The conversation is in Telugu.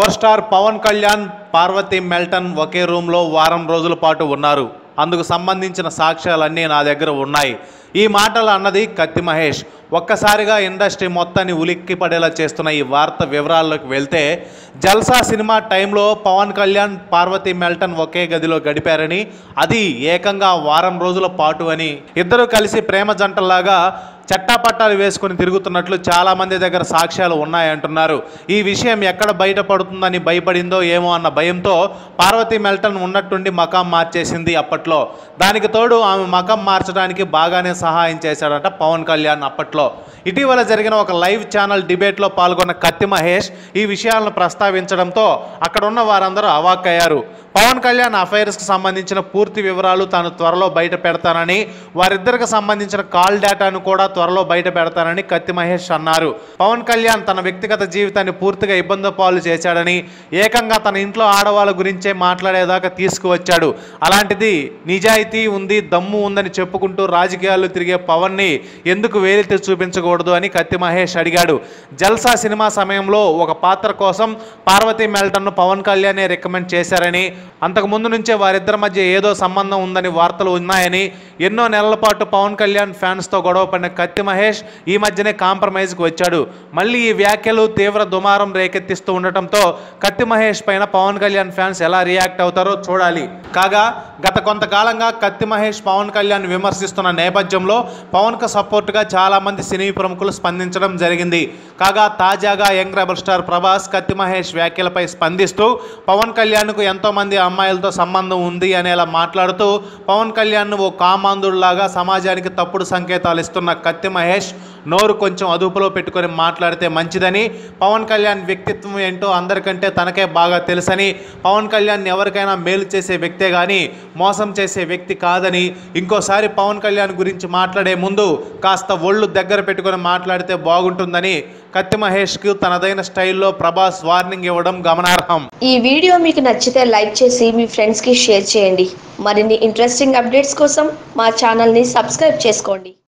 power star Pawan Kalyan Parvathi Melton ఒకే రూమ్లో వారం రోజుల పాటు ఉన్నారు అందుకు సంబంధించిన సాక్ష్యాలన్నీ నా దగ్గర ఉన్నాయి ఈ మాటలు అన్నది కత్తి మహేష్ ఒక్కసారిగా ఇండస్ట్రీ మొత్తాన్ని ఉలిక్కి పడేలా చేస్తున్న ఈ వార్త వివరాల్లోకి వెళ్తే జల్సా సినిమా టైంలో పవన్ కళ్యాణ్ పార్వతి మెల్టన్ ఒకే గదిలో గడిపారని అది ఏకంగా వారం రోజుల పాటు అని ఇద్దరు కలిసి ప్రేమ జంటల్లాగా చట్టాపట్టాలు వేసుకుని తిరుగుతున్నట్లు చాలా మంది దగ్గర సాక్ష్యాలు ఉన్నాయంటున్నారు ఈ విషయం ఎక్కడ బయటపడుతుందని భయపడిందో ఏమో అన్న భయంతో పార్వతి మెల్టన్ ఉన్నట్టుండి మకాం మార్చేసింది అప్పట్లో దానికి తోడు ఆమె మకం మార్చడానికి బాగానే సహాయం చేశాడట పవన్ కళ్యాణ్ అప్పట్లో ఇటీవల జరిగిన ఒక లైవ్ ఛానల్ డిబేట్లో పాల్గొన్న కత్తి మహేష్ ఈ విషయాలను ప్రస్తావించడంతో అక్కడ ఉన్న వారందరూ అవాక్కయ్యారు పవన్ కళ్యాణ్ అఫైర్స్కి సంబంధించిన పూర్తి వివరాలు తాను త్వరలో బయట పెడతానని వారిద్దరికి సంబంధించిన కాల్ డేటాను కూడా త్వరలో బయట పెడతానని కత్తి మహేష్ అన్నారు పవన్ కళ్యాణ్ తన వ్యక్తిగత జీవితాన్ని పూర్తిగా ఇబ్బంది పాలు చేశాడని ఏకంగా తన ఇంట్లో ఆడవాళ్ళ గురించే మాట్లాడేదాకా తీసుకువచ్చాడు అలాంటిది నిజాయితీ ఉంది దమ్ము ఉందని చెప్పుకుంటూ రాజకీయాల్లో తిరిగే పవన్ని ఎందుకు వేలెత్తి చూపించకూడదు అని కత్తి మహేష్ అడిగాడు జల్సా సినిమా సమయంలో ఒక పాత్ర కోసం పార్వతీ మెల్టన్ను పవన్ కళ్యాణే రికమెండ్ చేశారని అంతకు ముందు నుంచే వారిద్దరి మధ్య ఏదో సంబంధం ఉందని వార్తలు ఉన్నాయని ఎన్నో నెలల పాటు పవన్ కళ్యాణ్ ఫ్యాన్స్తో గొడవ పడిన కత్తి మహేష్ ఈ మధ్యనే కాంప్రమైజ్కి వచ్చాడు మళ్ళీ ఈ వ్యాఖ్యలు తీవ్ర దుమారం రేకెత్తిస్తూ ఉండటంతో కత్తి మహేష్ పైన పవన్ కళ్యాణ్ ఫ్యాన్స్ ఎలా రియాక్ట్ అవుతారో చూడాలి కాగా గత కొంతకాలంగా కత్తి మహేష్ పవన్ కళ్యాణ్ విమర్శిస్తున్న నేపథ్యంలో పవన్కు సపోర్టుగా చాలా మంది సినీ ప్రముఖులు స్పందించడం జరిగింది కాగా తాజాగా యంగ్ రెబల్ స్టార్ ప్రభాస్ కత్తి మహేష్ వ్యాఖ్యలపై స్పందిస్తూ పవన్ కళ్యాణ్కు ఎంతో మంది అమ్మాయిలతో సంబంధం ఉంది అనేలా మాట్లాడుతూ పవన్ కళ్యాణ్ను ఓ కామాంధుడిలాగా సమాజానికి తప్పుడు సంకేతాలు ఇస్తున్న కత్తి మహేష్ నోరు కొంచెం అదుపులో పెట్టుకొని మాట్లాడితే మంచిదని పవన్ కళ్యాణ్ వ్యక్తిత్వం ఏంటో అందరికంటే తనకే బాగా తెలుసని పవన్ కళ్యాణ్ ఎవరికైనా మేలు చేసే వ్యక్తే కానీ మోసం చేసే వ్యక్తి కాదని ఇంకోసారి పవన్ కళ్యాణ్ గురించి మాట్లాడే ముందు కాస్త ఒళ్ళు దగ్గర పెట్టుకొని మాట్లాడితే బాగుంటుందని కత్తి మహేష్కు తనదైన స్టైల్లో ప్రభాస్ వార్నింగ్ ఇవ్వడం గమనార్హం ఈ వీడియో మీకు నచ్చితే లైక్ చేసి మీ ఫ్రెండ్స్కి షేర్ చేయండి మరిన్ని ఇంట్రెస్టింగ్ అప్డేట్స్ కోసం మా ఛానల్ని సబ్స్క్రైబ్ చేసుకోండి